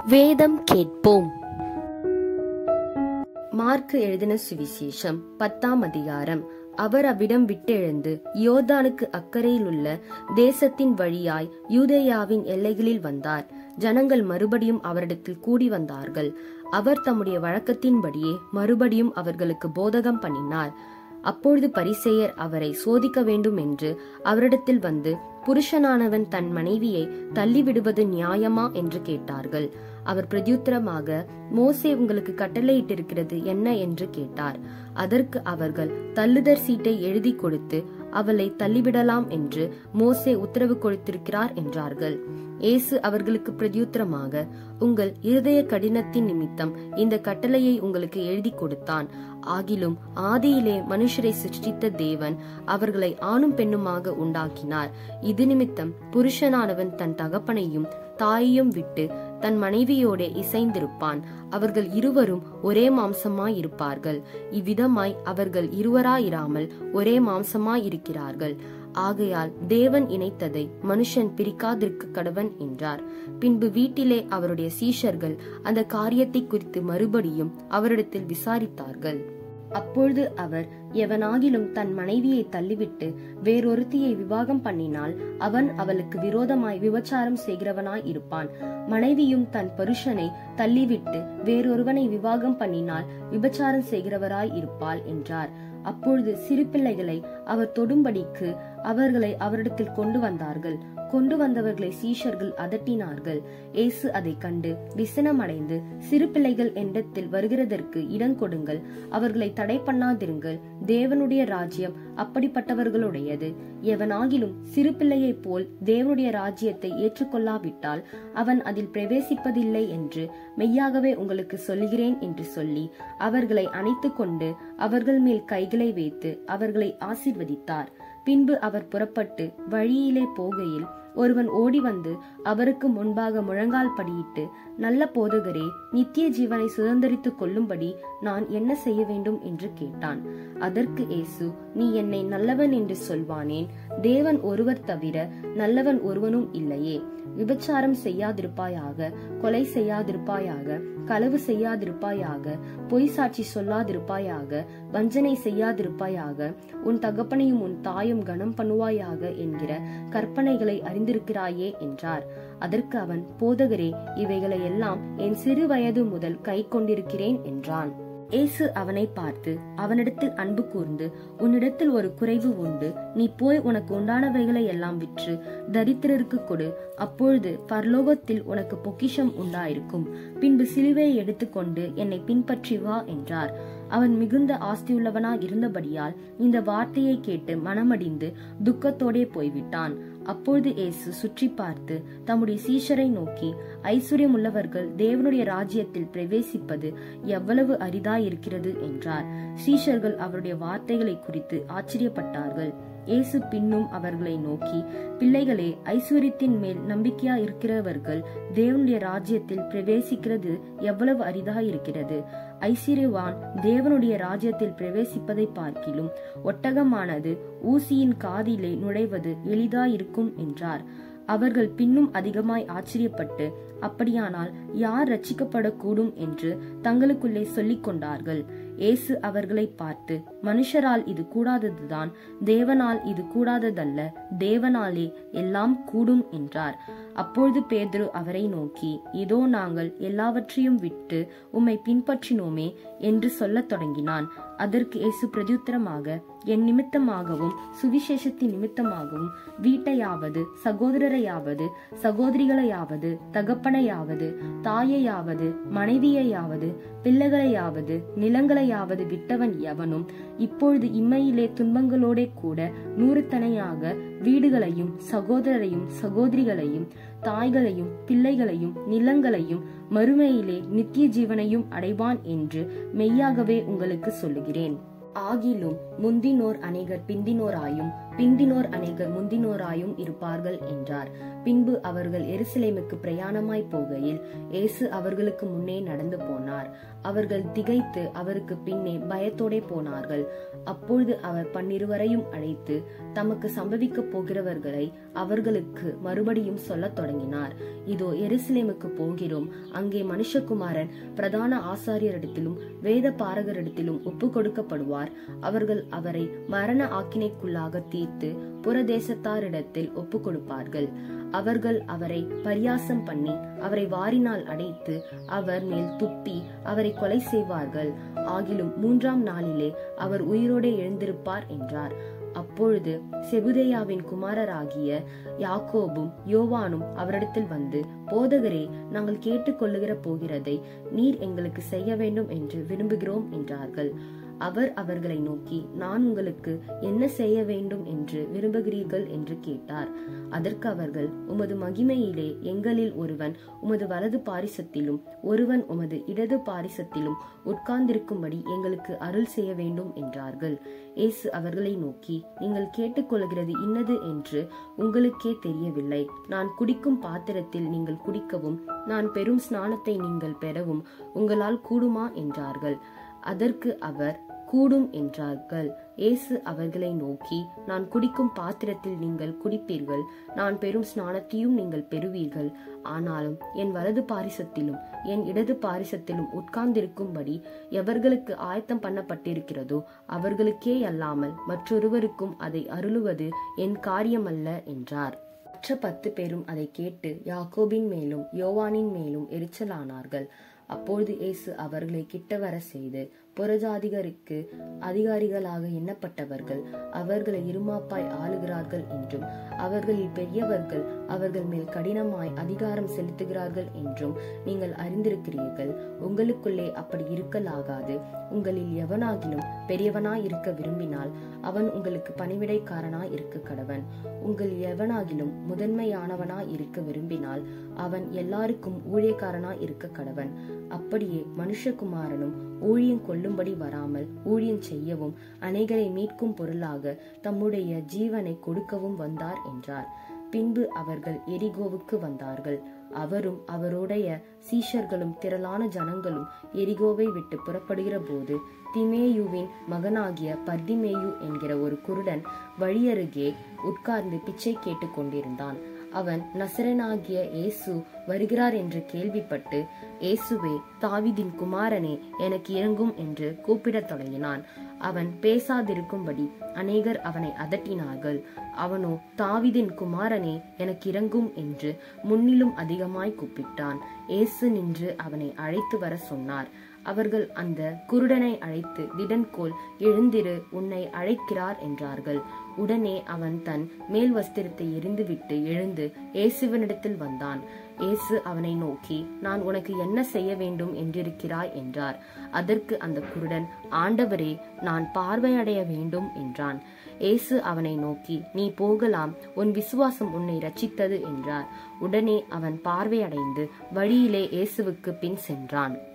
வேதம் கேட்போம் மார்க்கு எழுதின சுவிசேஷம் பத்தாம் அதிகாரம் அவர் அவ்விடம் விட்டெழுந்து யோர்தானுக்கு அக்கறையில் உள்ள தேசத்தின் வழியாய் யூதேயாவின் எல்லைகளில் வந்தார் ஜனங்கள் மறுபடியும் அவரிடத்தில் கூடி வந்தார்கள் அவர் தம்முடைய வழக்கத்தின்படியே மறுபடியும் அவர்களுக்கு போதகம் பண்ணினார் அப்பொழுது பரிசேயர் அவரை சோதிக்க வேண்டும் என்று அவரிடத்தில் வந்து புருஷனானவன் தன் மனைவியை தள்ளிவிடுவது நியாயமா என்று கேட்டார்கள் அவர் பிரத்யுத்தரமாக மோசே உங்களுக்கு கட்டளையிட்டிருக்கிறது என்ன என்று கேட்டார் அதற்கு அவர்கள் தள்ளுதற் சீட்டை எழுதி கொடுத்து அவளை தள்ளிவிடலாம் என்று மோசே உத்தரவு கொடுத்திருக்கிறார் என்றார்கள் இயேசு அவர்களுக்கு பிரத்யுத்தரமாக உங்கள் இருதய கடினத்தின் நிமித்தம் இந்த கட்டளையை உங்களுக்கு எழுதி கொடுத்தான் ஆகிலும் ஆதியிலே மனுஷரை சிருஷ்டித்த தேவன் அவர்களை ஆணும் பெண்ணுமாக உண்டாக்கினார் இது நிமித்தம் புருஷனானவன் தன் தகப்பனையும் தாயையும் விட்டு தன் மனைவியோட இசைந்திருப்பான் அவர்கள் இருவரும் ஒரே மாம்சமாய் இருப்பார்கள் இவ்விதமாய் அவர்கள் இருவராயிராமல் ஒரே மாம்சமாய் இருக்கிறார்கள் ஆகையால் தேவன் இணைத்ததை மனுஷன் பிரிக்காதிருக்க கடவன் என்றார் பின்பு வீட்டிலே அவருடைய சீஷர்கள் அந்த காரியத்தை குறித்து மறுபடியும் அவரிடத்தில் விசாரித்தார்கள் அப்பொழுது அவர் எவனாகிலும் தன் மனைவியை தள்ளிவிட்டு வேறொருத்தியை விவாகம் பண்ணினால் அவன் அவளுக்கு விரோதமாய் விபச்சாரம் செய்கிறவனாய் இருப்பான் மனைவியும் தன் பருஷனை தள்ளிவிட்டு வேறொருவனை விவாகம் பண்ணினால் விபச்சாரம் செய்கிறவராய் இருப்பாள் என்றார் அப்பொழுது சிறு பிள்ளைகளை அவர் தொடும்படிக்கு அவர்களை அவரிடத்தில் கொண்டு வந்தார்கள் கொண்டு வந்தவர்களை சீஷர்கள் அதட்டினார்கள் இயேசு அதை கண்டு விசனமடைந்து சிறு பிள்ளைகள் என்னிடத்தில் வருகிறதற்கு இடம் கொடுங்கள் அவர்களை தடை பண்ணாதிருங்கள் தேவனுடைய ராஜ்யம் அப்படிப்பட்டவர்களுடையது எவனாகிலும் சிறு பிள்ளையைப் போல் தேவனுடைய ராஜ்யத்தை ஏற்றுக்கொள்ளாவிட்டால் அவன் அதில் பிரவேசிப்பதில்லை என்று மெய்யாகவே உங்களுக்கு சொல்லுகிறேன் என்று சொல்லி அவர்களை அணைத்து கொண்டு அவர்கள் மேல் கைகளை வைத்து அவர்களை ஆசிர்வதித்தார் பின்பு அவர் புறப்பட்டு வழியிலே போகையில் ஒருவன் ஓடி வந்து அவருக்கு முன்பாக முழங்கால் படியிட்டு நல்ல போதகரே நித்திய ஜீவனை சுதந்திரித்துக் கொள்ளும்படி நான் என்ன செய்ய வேண்டும் என்று கேட்டான் அதற்கு இயேசு நீ என்னை நல்லவன் என்று சொல்வானேன் தேவன் ஒருவர் தவிர நல்லவன் ஒருவனும் இல்லையே விபச்சாரம் செய்யாதிருப்பாயாக கொலை செய்யாதிருப்பாயாக களவு செய்யாதிருப்பாயாக பொய் சாட்சி சொல்லாதிருப்பாயாக வஞ்சனை செய்யாதிருப்பாயாக உன் தகப்பனையும் உன் தாயும் கனம் பண்ணுவாயாக என்கிற கற்பனைகளை அறிந்திருக்கிறாயே என்றார் அதற்கு அவன் போதகரே இவைகளை எல்லாம் என் சிறு வயது முதல் கை கொண்டிருக்கிறேன் என்றான் இயேசு அவனை பார்த்து அவனிடத்தில் அன்பு கூர்ந்து உன்னிடத்தில் ஒரு குறைவு உண்டு நீ போய் உனக்கு உண்டானவைகளை எல்லாம் விற்று தரித்திரருக்கு கொடு அப்பொழுது பரலோகத்தில் உனக்கு பொக்கிஷம் உண்டாயிருக்கும் பின்பு சிலுவையை எடுத்துக்கொண்டு என்னை பின்பற்றி வா என்றார் அவன் மிகுந்த ஆஸ்தியுள்ளவனா இருந்தபடியால் இந்த வார்த்தையை கேட்டு மனமடிந்து துக்கத்தோடே போய்விட்டான் அப்பொழுது இயேசு சுற்றி பார்த்து தம்முடைய சீஷரை நோக்கி ஐஸ்வர்யமுள்ளவர்கள் தேவனுடைய ராஜ்யத்தில் பிரவேசிப்பது எவ்வளவு அரிதாயிருக்கிறது என்றார் சீஷர்கள் அவருடைய வார்த்தைகளை குறித்து ஆச்சரியப்பட்டார்கள் இயேசு பின்னும் அவர்களை நோக்கி பிள்ளைகளே ஐஸ்வர்யத்தின் மேல் நம்பிக்கையா இருக்கிறவர்கள் தேவனுடைய ராஜ்யத்தில் பிரவேசிக்கிறது எவ்வளவு அரிதாயிருக்கிறது ஐஸ்வர்யவான் தேவனுடைய ராஜ்யத்தில் பிரவேசிப்பதை பார்க்கிலும் ஒட்டகமானது ஊசியின் காதிலே நுழைவது எளிதாயிருக்கும் என்றார் அவர்கள் பின்னும் அதிகமாய் ஆச்சரியப்பட்டு அப்படியானால் யார் ரட்சிக்கப்படக்கூடும் என்று தங்களுக்குள்ளே சொல்லிக் கொண்டார்கள் இயேசு அவர்களை பார்த்து மனுஷரால் இது கூடாததுதான் தேவனால் இது கூடாததல்ல தேவனாலே எல்லாம் கூடும் என்றார் அப்பொழுது பேதுரு அவரை நோக்கி இதோ நாங்கள் எல்லாவற்றையும் விட்டு உம்மை பின்பற்றினோமே என்று சொல்லத் தொடங்கினான் அதற்கு இயேசு பிரதியுத்தரமாக என் நிமித்தமாகவும் சுவிசேஷத்தின் நிமித்தமாகவும் வீட்டையாவது சகோதரரையாவது சகோதரிகளையாவது தகப்பனையாவது தாயையாவது மனைவியையாவது பிள்ளைகளையாவது நிலங்களையாவது விட்டவன் எவனும் இப்பொழுது இம்மையிலே துன்பங்களோடே கூட நூறுத்தனையாக வீடுகளையும் சகோதரரையும் சகோதரிகளையும் தாய்களையும் பிள்ளைகளையும் நிலங்களையும் மறுமையிலே நித்திய ஜீவனையும் அடைவான் என்று மெய்யாகவே உங்களுக்கு சொல்லுகிறேன் ஆகிலும் முந்தினோர் அநேகர் பிந்தினோராயும் பிந்தினோர் அநேகர் முந்தினோராயும் இருப்பார்கள் என்றார் பின்பு அவர்கள் எருசலேமுக்கு பிரயாணமாய் போகையில் இயேசு அவர்களுக்கு முன்னே நடந்து போனார் அவர்கள் திகைத்து அவருக்கு பின்னே பயத்தோடே போனார்கள் அப்பொழுது அவர் பன்னிருவரையும் அழைத்து தமக்கு சம்பவிக்கப் போகிறவர்களை அவர்களுக்கு மறுபடியும் சொல்லத் தொடங்கினார் இதோ எருசலேமுக்கு போகிறோம் அங்கே மனுஷகுமாரன் பிரதான ஆசாரியரிடத்திலும் வேத பாரகரிடத்திலும் ஒப்பு கொடுக்கப்படுவார் அவர்கள் அவரை மரண ஆக்கினைக்குள்ளாக தீர்த்து புறதேசத்தாரிடத்தில் ஒப்பு கொடுப்பார்கள் அவர்கள் அவரை பரியாசம் பண்ணி அவரை வாரினால் அடைத்து அவர் மேல் துப்பி அவரை கொலை செய்வார்கள் ஆகிலும் மூன்றாம் நாளிலே அவர் உயிரோடே எழுந்திருப்பார் என்றார் அப்பொழுது செபுதேயாவின் குமாரராகிய யாக்கோபும் யோவானும் அவரிடத்தில் வந்து போதகரே நாங்கள் கேட்டுக்கொள்ளுகிற போகிறதை நீர் எங்களுக்கு செய்ய வேண்டும் என்று விரும்புகிறோம் என்றார்கள் அவர் அவர்களை நோக்கி நான் உங்களுக்கு என்ன செய்ய வேண்டும் என்று விரும்புகிறீர்கள் என்று கேட்டார் அதற்கு அவர்கள் உமது மகிமையிலே எங்களில் ஒருவன் உமது வலது பாரிசத்திலும் ஒருவன் உமது இடது பாரிசத்திலும் உட்கார்ந்திருக்கும்படி எங்களுக்கு அருள் செய்ய வேண்டும் என்றார்கள் இயேசு அவர்களை நோக்கி நீங்கள் கேட்டுக்கொள்கிறது இன்னது என்று உங்களுக்கே தெரியவில்லை நான் குடிக்கும் பாத்திரத்தில் நீங்கள் குடிக்கவும் நான் பெரும் ஸ்நானத்தை நீங்கள் பெறவும் உங்களால் கூடுமா என்றார்கள் அதற்கு அவர் கூடும் என்றார்கள் இயேசு அவர்களை நோக்கி நான் குடிக்கும் பாத்திரத்தில் நீங்கள் குடிப்பீர்கள் நான் பெரும் ஸ்நானத்தையும் நீங்கள் பெறுவீர்கள் ஆனாலும் என் வலது பாரிசத்திலும் என் இடது பாரிசத்திலும் உட்கார்ந்திருக்கும்படி எவர்களுக்கு ஆயத்தம் பண்ணப்பட்டிருக்கிறதோ அவர்களுக்கே அல்லாமல் மற்றொருவருக்கும் அதை அருளுவது என் காரியமல்ல என்றார் மற்ற பத்து பேரும் அதை கேட்டு யாக்கோபின் மேலும் யோவானின் மேலும் எரிச்சலானார்கள் அப்பொழுது இயேசு அவர்களை கிட்ட வர செய்து புறஜாதிகருக்கு அதிகாரிகளாக எண்ணப்பட்டவர்கள் அவர்களை இருமாப்பாய் ஆளுகிறார்கள் என்றும் அவர்களில் பெரியவர்கள் அவர்கள் மேல் கடினமாய் அதிகாரம் செலுத்துகிறார்கள் என்றும் நீங்கள் அறிந்திருக்கிறீர்கள் உங்களுக்குள்ளே அப்படி இருக்கலாகாது உங்களில் எவனாகிலும் பெரியவனாய் இருக்க விரும்பினால் அவன் உங்களுக்கு பணிவிடைக்காரனாய் இருக்க கடவன் உங்கள் எவனாகிலும் முதன்மையானவனாய் இருக்க விரும்பினால் அவன் எல்லாருக்கும் ஊழியக்காரனாய் இருக்க கடவன் அப்படியே மனுஷகுமாரனும் ஊழியம் கொள்ளும்படி வராமல் ஊழியம் செய்யவும் அநேகரை மீட்கும் பொருளாக தம்முடைய ஜீவனை கொடுக்கவும் வந்தார் என்றார் பின்பு அவர்கள் எரிகோவுக்கு வந்தார்கள் அவரும் அவருடைய சீஷர்களும் திரளான ஜனங்களும் எரிகோவை விட்டு புறப்படுகிற போது திமேயுவின் மகனாகிய பர்திமேயு என்கிற ஒரு குருடன் வழியருகே உட்கார்ந்து பிச்சை கேட்டுக் கொண்டிருந்தான் அவன் நசரனாகிய இயேசு வருகிறார் என்று கேள்விப்பட்டு இயேசுவே தாவிதின் குமாரனே எனக்கு இறங்கும் என்று கூப்பிடத் தொடங்கினான் அவன் பேசாதிருக்கும்படி அநேகர் அவனை அதட்டினார்கள் அவனோ தாவிதின் குமாரனே எனக்கு இறங்கும் என்று முன்னிலும் அதிகமாய் கூப்பிட்டான் இயேசு நின்று அவனை அழைத்து வர சொன்னார் அவர்கள் அந்த குருடனை அழைத்து திடன்கோல் எழுந்திரு உன்னை அழைக்கிறார் என்றார்கள் உடனே அவன் தன் மேல் வஸ்திரத்தை எரிந்துவிட்டு எழுந்து இயேசுவனிடத்தில் வந்தான் இயேசு அவனை நோக்கி நான் உனக்கு என்ன செய்ய வேண்டும் என்றிருக்கிறாய் என்றார் அதற்கு அந்த குருடன் ஆண்டவரே நான் பார்வையடைய வேண்டும் என்றான் இயேசு அவனை நோக்கி நீ போகலாம் உன் விசுவாசம் உன்னை ரட்சித்தது என்றார் உடனே அவன் பார்வையடைந்து வழியிலே இயேசுவுக்கு பின் சென்றான்